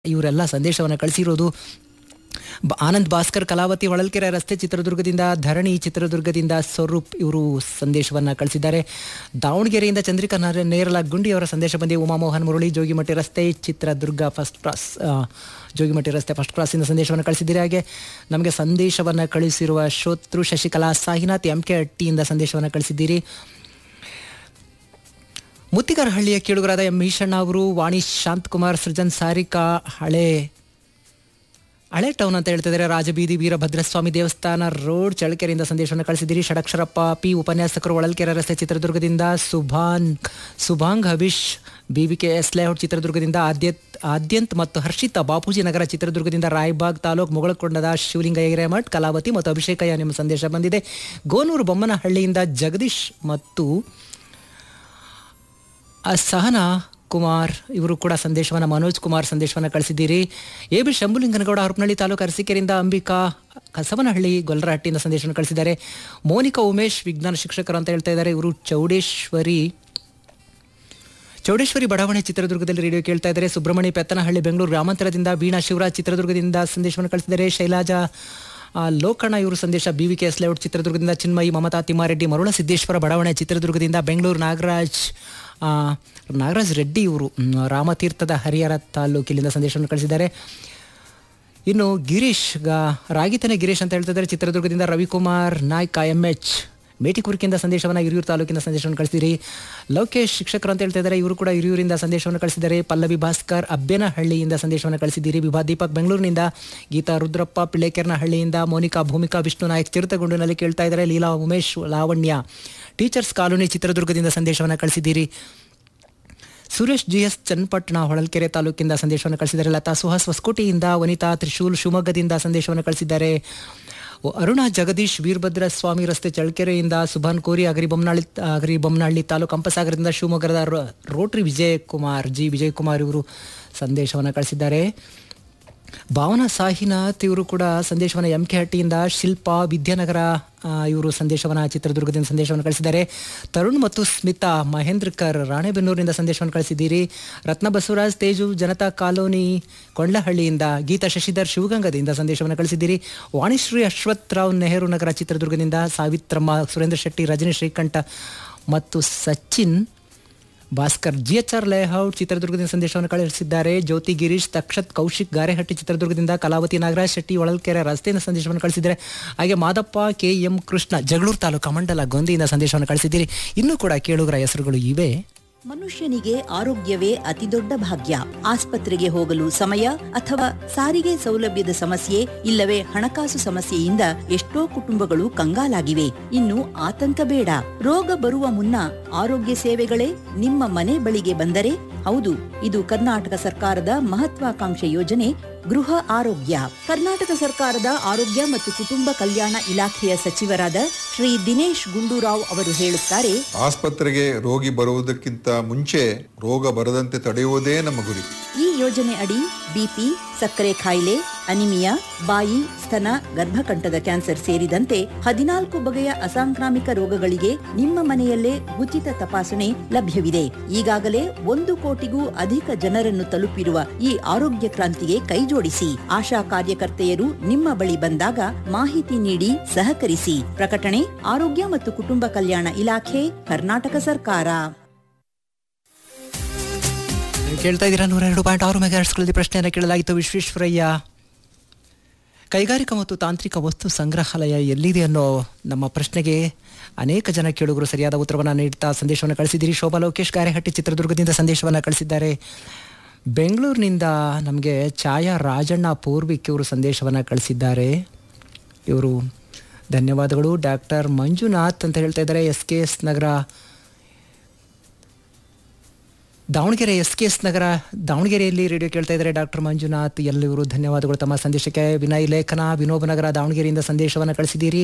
ಇವರೆಲ್ಲ ಸಂದೇಶವನ್ನು ಕಳಿಸಿರೋದು ಬ- ಆನಂದ್ ಭಾಸ್ಕರ್ ಕಲಾವತಿ ಹೊಳಲ್ಕೆರೆ ರಸ್ತೆ ಚಿತ್ರದುರ್ಗದಿಂದ ಧರಣಿ ಚಿತ್ರದುರ್ಗದಿಂದ ಸ್ವರೂಪ್ ಇವರು ಸಂದೇಶವನ್ನು ಕಳಿಸಿದ್ದಾರೆ ದಾವಣಗೆರೆಯಿಂದ ಚಂದ್ರಿಕಾ ನರ- ನೇರಲ ಗುಂಡಿ ಅವರ ಸಂದೇಶ ಬಂದಿ ಉಮಾಮೋಹನ್ ಮುರಳಿ ಜೋಗಿಮಟ್ಟಿ ರಸ್ತೆ ಚಿತ್ರದುರ್ಗ ಫಸ್ಟ್ ಕ್ರಾಸ್ ಆ, ಜೋಗಿಮಟ್ಟಿ ರಸ್ತೆ ಫಸ್ಟ್ ಕ್ರಾಸಿಂದ ಸಂದೇಶವನ್ನು ಕಳಿಸಿದ್ದೀರಿ ಹಾಗೆ ನಮಗೆ ಸಂದೇಶವನ್ನು ಕಳಿಸಿರುವ ಶ್ರೋತೃ ಶಶಿಕಲಾ ಸಾಹಿನಾಥ್ ಎಂ ಕೆ ಹಟ್ಟಿಯಿಂದ ಸಂದೇಶವನ್ನು ಕಳಿಸಿದ್ದೀರಿ ಮುತ್ತಿಗಾರಹಳ್ಳಿಯ ಕೇಳುಗರಾದ ಎಂ ಈಶಣ್ಣ ಅವರು ವಾಣಿ ಶಾಂತಕುಮಾರ್ ಸೃಜನ್ ಸಾರಿಕಾ ಹಳೆ ಹಳೆ ಟೌನ್ ಅಂತ ಹೇಳ್ತಿದ್ದಾರೆ ರಾಜಬೀದಿ ವೀರಭದ್ರಸ್ವಾಮಿ ದೇವಸ್ಥಾನ ರೋಡ್ ಚಳ್ಳಕೆರೆಯಿಂದ ಸಂದೇಶವನ್ನು ಕಳಿಸಿದ್ದೀರಿ ಷಡಕ್ಷರಪ್ಪ ಪಿ ಉಪನ್ಯಾಸಕರು ಹೊಳಲ್ಕೆರೆ ರಸ್ತೆ ಚಿತ್ರದುರ್ಗದಿಂದ Subhan Subhang Habish B V K S layout ಚಿತ್ರದುರ್ಗದಿಂದ ಆದ್ಯತ್ ಆದ್ಯಂತ್ ಮತ್ತು ಹರ್ಷಿತಾ ಬಾಪೂಜಿ ನಗರ ಚಿತ್ರದುರ್ಗದಿಂದ ರಾಯಬಾಗ್ ತಾಲೂಕು ಮುಗಳಕೊಂಡದ ಶಿವಲಿಂಗ ಹಿರೇಮಠ್ ಕಲಾವತಿ ಮತ್ತು ಅಭಿಷೇಕಯ್ಯ ನಿಮ್ಮ ಸಂದೇಶ ಬಂದಿದೆ ಗೋನೂರು ಬೊಮ್ಮನಹಳ್ಳಿಯಿಂದ ಜಗದೀಶ್ ಮತ್ತು ಆ ಸಹನಾ ಕುಮಾರ್ ಇವರು ಕೂಡ ಸಂದೇಶವನ್ನು ಮನೋಜ್ ಕುಮಾರ್ ಸಂದೇಶವನ್ನು ಕಳಿಸಿದ್ದೀರಿ ಎ ಬಿ ಶಂಭುಲಿಂಗನಗೌಡ ಹರಪನಹಳ್ಳಿ ತಾಲೂಕು ಅರಸೀಕೆರೆಯಿಂದ ಅಂಬಿಕಾ ಕಸವನಹಳ್ಳಿ ಗೊಲ್ಲರಹಟ್ಟಿಯಿಂದ ಸಂದೇಶವನ್ನು ಕಳಿಸಿದ್ದಾರೆ ಮೋನಿಕಾ ಉಮೇಶ್ ವಿಜ್ಞಾನ ಶಿಕ್ಷಕರು ಅಂತ ಹೇಳ್ತಾ ಇದ್ದಾರೆ ಇವರು ಚೌಡೇಶ್ವರಿ ಚೌಡೇಶ್ವರಿ ಬಡಾವಣೆ ಚಿತ್ರದುರ್ಗದಲ್ಲಿ ರೇಡಿಯೋ ಕೇಳ್ತಾ ಇದ್ದಾರೆ ಸುಬ್ರಹ್ಮಣ್ಯ ಪೆತ್ತನಹಳ್ಳಿ ಬೆಂಗಳೂರು ಗ್ರಾಮಾಂತರದಿಂದ ವೀಣಾ ಶಿವರಾಜ್ ಚಿತ್ರದುರ್ಗದಿಂದ ಸಂದೇಶವನ್ನು ಕಳಿಸಿದ್ದಾರೆ ಶೈಲಾಜಾ ಆ, ಲೋಕಣ್ಣ ಇವರು ಸಂದೇಶ B V K S layout ಚಿತ್ರದುರ್ಗದಿಂದ ಚಿನ್ಮಯಿ ಮಮತಾ ತಿಮ್ಮಾರೆಡ್ಡಿ ಮರುಳ ಸಿದ್ದೇಶ್ವರ ಬಡಾವಣೆ ಚಿತ್ರದುರ್ಗದಿಂದ ಬೆಂಗಳೂರು ನಾಗರಾಜ್ ಆ, ನಾಗರಾಜ್ ರೆಡ್ಡಿ ಇವರು ಮ್, ರಾಮತೀರ್ಥದ ಹರಿಹರ ತಾಲೂಕಿನಿಂದ ಸಂದೇಶವನ್ನು ಕಳಿಸಿದ್ದಾರೆ ಇನ್ನು ಗಿರೀಶ್ ಗ ರಾಗಿತನೆ ಗಿರೀಶ್ ಅಂತ ಹೇಳ್ತಿದ್ದಾರೆ ಚಿತ್ರದುರ್ಗದಿಂದ ರವಿಕುಮಾರ್ ನಾಯ್ಕ ಎಂ ಎಚ್ ಮೇಟಿಕುರ್ಕಿಂದ ಸಂದೇಶವನ್ನು ಹಿರಿಯೂರು ತಾಲೂಕಿನ ಸಂದೇಶವನ್ನು ಕಳಿಸಿದಿರಿ ಲೋಕೇಶ್ ಶಿಕ್ಷಕರು ಅಂತ ಹೇಳ್ತಾ ಇದ್ದಾರೆ ಇವರು ಕೂಡ ಹಿರಿಯೂರಿಂದ ಸಂದೇಶವನ್ನು ಕಳಿಸಿದ್ದಾರೆ ಪಲ್ಲವಿ ಭಾಸ್ಕರ್ ಅಬ್ಬೇನಹಳ್ಳಿಯಿಂದ ಸಂದೇಶವನ್ನು ಕಳಿಸಿದ್ದೀರಿ ವಿಭಾ ದೀಪಕ್ ಬೆಂಗಳೂರಿನಿಂದ ಗೀತಾ ರುದ್ರಪ್ಪ ಪಿಳ್ಳೆಕೆರ್ನಹಳ್ಳಿಯಿಂದ ಮೋನಿಕಾ ಭೂಮಿಕಾ ವಿಷ್ಣು ನಾಯಕ್ ಚಿರತಗುಂಡಿನಲ್ಲಿ ಕೇಳ್ತಾ ಇದ್ದಾರೆ ಲೀಲಾ ಉಮೇಶ್ ಲಾವಣ್ಯ ಟೀಚರ್ಸ್ ಕಾಲೋನಿ ಚಿತ್ರದುರ್ಗದಿಂದ ಸಂದೇಶವನ್ನು ಕಳಿಸಿದ್ದೀರಿ ಸುರೇಶ್ ಜಿ ಎಸ್ ಚನ್ನಪಟ್ಟಣ ಹೊಳಲ್ಕೆರೆ ತಾಲೂಕಿಂದ ಸಂದೇಶವನ್ನು ಕಳಿಸಿದ್ದಾರೆ ಲತಾ ಸುಹಾಸ್ ಹೊಸಕೋಟೆಯಿಂದ ವನಿತಾ ತ್ರಿಶೂಲ್ ಶಿವಮೊಗ್ಗದಿಂದ ಸಂದೇಶವನ್ನು ಕಳಿಸಿದ್ದಾರೆ ಒ- ಅರುಣಾ ಜಗದೀಶ್ ವೀರಭದ್ರ ಸ್ವಾಮಿ ರಸ್ತೆ ಚಳ್ಳಕೆರೆಯಿಂದ ಸುಭಾನ್ ಕೋರಿ ಅಗರಿ ಬೊಮ್ಮನಹಳ್ಳಿ ಅಗರಿ ಬೊಮ್ಮನಹಳ್ಳಿ ತಾಲೂಕು ಕಂಪಸಾಗರದಿಂದ ಶಿವಮೊಗ್ಗದ ರೋ- ರೋಟ್ರಿ ವಿಜಯ್ ಕುಮಾರ್ ಜಿ ವಿಜಯ್ ಕುಮಾರ್ ಇವರು ಸಂದೇಶವನ್ನು ಕಳಿಸಿದ್ದಾರೆ ಭಾವನಾ ಸಾಹಿನಾಥ್ ಇವರು ಕೂಡ ಸಂದೇಶವನ್ನು ಎಂ ಕೆ ಹಟ್ಟಿಯಿಂದ ಶಿಲ್ಪಾ ವಿದ್ಯಾನಗರ ಆ, ಇವರು ಸಂದೇಶವನ್ನು ಚಿತ್ರದುರ್ಗದಿಂದ ಸಂದೇಶವನ್ನು ಕಳಿಸಿದ್ದಾರೆ ತರುಣ್ ಮತ್ತು ಸ್ಮಿತಾ ಮಹೇಂದ್ರಕರ್ ರಾಣೆಬೆನ್ನೂರಿನಿಂದ ಸಂದೇಶವನ್ನು ಕಳಿಸಿದ್ದೀರಿ ರತ್ನ ಬಸವರಾಜ್ ತೇಜು ಜನತಾ ಕಾಲೋನಿ ಕೊಂಡ್ಲಹಳ್ಳಿಯಿಂದ ಗೀತಾ ಶಶಿಧರ್ ಶಿವಗಂಗದಿಂದ ಸಂದೇಶವನ್ನು ಕಳಿಸಿದ್ದೀರಿ ವಾಣಿಶ್ರೀ ಅಶ್ವಥ್ ರಾವ್ ನೆಹರು ನಗರ ಚಿತ್ರದುರ್ಗದಿಂದ ಸಾವಿತ್ರಮ್ಮ ಸುರೇಂದ್ರ ಶೆಟ್ಟಿ ರಜನಿ ಶ್ರೀಕಂಠ ಮತ್ತು Sachin Bhaskar G H R layout ಚಿತ್ರದುರ್ಗದಿಂದ ಸಂದೇಶವನ್ನು ಕಳಿಸಿದ್ದಾರೆ ಜ್ಯೋತಿ ಗಿರೀಶ್ ತಕ್ಷತ್ ಕೌಶಿಕ್ ಗಾರೆಹಟ್ಟಿ ಚಿತ್ರದುರ್ಗದಿಂದ ಕಲಾವತಿ ನಾಗರಾಜ್ ಶೆಟ್ಟಿ ಹೊಳಲ್ಕೆರೆ ರಸ್ತೆಯಿಂದ ಸಂದೇಶವನ್ನು ಕಳಿಸಿದ್ದಾರೆ ಹಾಗೆ ಮಾದಪ್ಪ ಕೆ ಎಂ ಕೃಷ್ಣ ಜಗಳೂರು ತಾಲೂಕು ಮಂಡಲ ಗೊಂದಿಯಿಂದ ಸಂದೇಶವನ್ನು ಕಳಿಸಿದ್ದೀರಿ ಇನ್ನೂ ಕೂಡ ಕೇಳುಗರ ಹೆಸರುಗಳು ಇವೆ ಮನುಷ್ಯನಿಗೆ ಆರೋಗ್ಯವೇ ಅತಿದೊಡ್ಡ ಭಾಗ್ಯ ಆಸ್ಪತ್ರೆಗೆ ಹೋಗಲು ಸಮಯ ಅಥವಾ ಸಾರಿಗೆ ಸೌಲಭ್ಯದ ಸಮಸ್ಯೆ ಇಲ್ಲವೇ ಹಣಕಾಸು ಸಮಸ್ಯೆಯಿಂದ ಎಷ್ಟೋ ಕುಟುಂಬಗಳು ಕಂಗಾಲಾಗಿವೆ ಇನ್ನು ಆತಂಕ ಬೇಡ ರೋಗ ಬರುವ ಮುನ್ನ ಆರೋಗ್ಯ ಸೇವೆಗಳೇ ನಿಮ್ಮ ಮನೆ ಬಳಿಗೆ ಬಂದರೆ ಹೌದು ಇದು ಕರ್ನಾಟಕ ಸರ್ಕಾರದ ಮಹತ್ವಾಕಾಂಕ್ಷೆ ಯೋಜನೆ ಗೃಹ ಆರೋಗ್ಯ ಕರ್ನಾಟಕ ಸರ್ಕಾರದ ಆರೋಗ್ಯ ಮತ್ತು ಕುಟುಂಬ ಕಲ್ಯಾಣ ಇಲಾಖೆಯ ಸಚಿವರಾದ ಶ್ರೀ ದಿನೇಶ್ ಗುಂಡೂರಾವ್ ಅವರು ಹೇಳುತ್ತಾರೆ ಆಸ್ಪತ್ರೆಗೆ ರೋಗಿ ಬರುವುದಕ್ಕಿಂತ ಮುಂಚೆ ರೋಗ ಬರದಂತೆ ತಡೆಯುವುದೇ ನಮ್ಮ ಗುರಿ ಈ ಯೋಜನೆ ಅಡಿ ಬಿಪಿ ಸಕ್ಕರೆ ಕಾಯಿಲೆ ಅನಿಮಿಯಾ ಬಾಯಿ ಸ್ತನ ಗರ್ಭಕಂಠದ ಕ್ಯಾನ್ಸರ್ ಸೇರಿದಂತೆ ಹದಿನಾಲ್ಕು ಬಗೆಯ ಅಸಾಂಕ್ರಾಮಿಕ ರೋಗಗಳಿಗೆ ನಿಮ್ಮ ಮನೆಯಲ್ಲೇ ಉಚಿತ ತಪಾಸಣೆ ಲಭ್ಯವಿದೆ ಈಗಾಗಲೇ ಒಂದು ಕೋಟಿಗೂ ಅಧಿಕ ಜನರನ್ನು ತಲುಪಿರುವ ಈ ಆರೋಗ್ಯ ಕ್ರಾಂತಿಗೆ ಕೈಜೋಡಿಸಿ ಆಶಾ ಕಾರ್ಯಕರ್ತೆಯರು ನಿಮ್ಮ ಬಳಿ ಬಂದಾಗ ಮಾಹಿತಿ ನೀಡಿ ಸಹಕರಿಸಿ ಪ್ರಕಟಣೆ ಆರೋಗ್ಯ ಮತ್ತು ಕುಟುಂಬ ಕಲ್ಯಾಣ ಇಲಾಖೆ ಕರ್ನಾಟಕ ಸರ್ಕಾರ ನೀವು ಕೇಳ್ತಾ ಇದ್ದೀರಾ ನೂರ ಎರಡು ಪಾಯಿಂಟ್ ಆರು ಮೆಗಾಹರ್ಟ್ಸ್ಗಳಲ್ಲಿ ಪ್ರಶ್ನೆಯನ್ನು ಕೇಳಲಾಗಿತ್ತು ವಿಶ್ವೇಶ್ವರಯ್ಯ ಕೈಗಾರಿಕಾ ಮತ್ತು ತಾಂತ್ರಿಕ ವಸ್ತು ಸಂಗ್ರಹಾಲಯ ಎಲ್ಲಿದೆ ಅನ್ನೋ ನಮ್ಮ ಪ್ರಶ್ನೆಗೆ ಅನೇಕ ಜನ ಕೇಳುಗರು ಸರಿಯಾದ ಉತ್ತರವನ್ನು ನೀಡ್ತಾ ಸಂದೇಶವನ್ನು ಕಳಿಸಿದ್ದೀರಿ ಶೋಭಾ ಲೋಕೇಶ್ ಗಾರೆಹಟ್ಟಿ ಚಿತ್ರದುರ್ಗದಿಂದ ಸಂದೇಶವನ್ನು ಕಳಿಸಿದ್ದಾರೆ ಬೆಂಗಳೂರಿನಿಂದ ನಮಗೆ ಛಾಯಾ ರಾಜಣ್ಣ ಪೂರ್ವಿಕ್ ಇವರು ಸಂದೇಶವನ್ನು ಕಳಿಸಿದ್ದಾರೆ ಇವರು ಧನ್ಯವಾದಗಳು ಡಾಕ್ಟರ್ ಮಂಜುನಾಥ್ ಅಂತ ಹೇಳ್ತಾ ಇದ್ದಾರೆ S K S Nagar Davanagere S K S Nagar ದಾವಣಗೆರೆಯಲ್ಲಿ ರೇಡಿಯೋ ಕೇಳ್ತಾ ಇದ್ದಾರೆ ಡಾಕ್ಟರ್ ಮಂಜುನಾಥ್ ಎಲ್ಲರೂ ಧನ್ಯವಾದಗಳು ತಮ್ಮ ಸಂದೇಶಕ್ಕೆ ವಿನಯ್ ಲೇಖನ ವಿನೋಬ ನಗರ ದಾವಣಗೆರೆಯಿಂದ ಸಂದೇಶವನ್ನು ಕಳಿಸಿದ್ದೀರಿ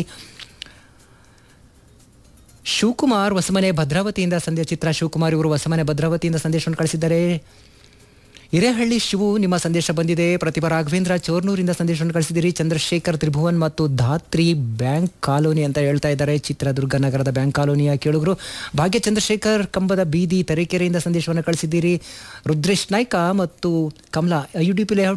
ಶಿವಕುಮಾರ್ ಹೊಸಮನೆ ಭದ್ರಾವತಿಯಿಂದ ಸಂದೇಶ ಚಿತ್ರ ಶಿವಕುಮಾರ್ ಇವರು ಹೊಸಮನೆ ಭದ್ರಾವತಿಯಿಂದ ಸಂದೇಶವನ್ನು ಕಳಿಸಿದ್ದಾರೆ ಹಿರೇಹಳ್ಳಿ ಶಿವು ನಿಮ್ಮ ಸಂದೇಶ ಬಂದಿದೆ ಪ್ರತಿಭಾ ರಾಘವೇಂದ್ರ ಚೋರ್ನೂರಿಂದ ಸಂದೇಶವನ್ನು ಕಳಿಸಿದಿರಿ ಚಂದ್ರಶೇಖರ್ ತ್ರಿಭುವನ್ ಮತ್ತು ಧಾತ್ರಿ ಬ್ಯಾಂಕ್ ಕಾಲೋನಿ ಅಂತ ಹೇಳ್ತಾ ಇದ್ದಾರೆ ಚಿತ್ರದುರ್ಗ ನಗರದ ಬ್ಯಾಂಕ್ ಕಾಲೋನಿಯ ಕೇಳುಗರು ಭಾಗ್ಯ ಚಂದ್ರಶೇಖರ್ ಕಂಬದ ಬೀದಿ ತರೀಕೆರೆಯಿಂದ ಸಂದೇಶವನ್ನು ಕಳಿಸಿದ್ದೀರಿ ರುದ್ರೇಶ್ ನಾಯ್ಕ ಮತ್ತು Kamala U D P layout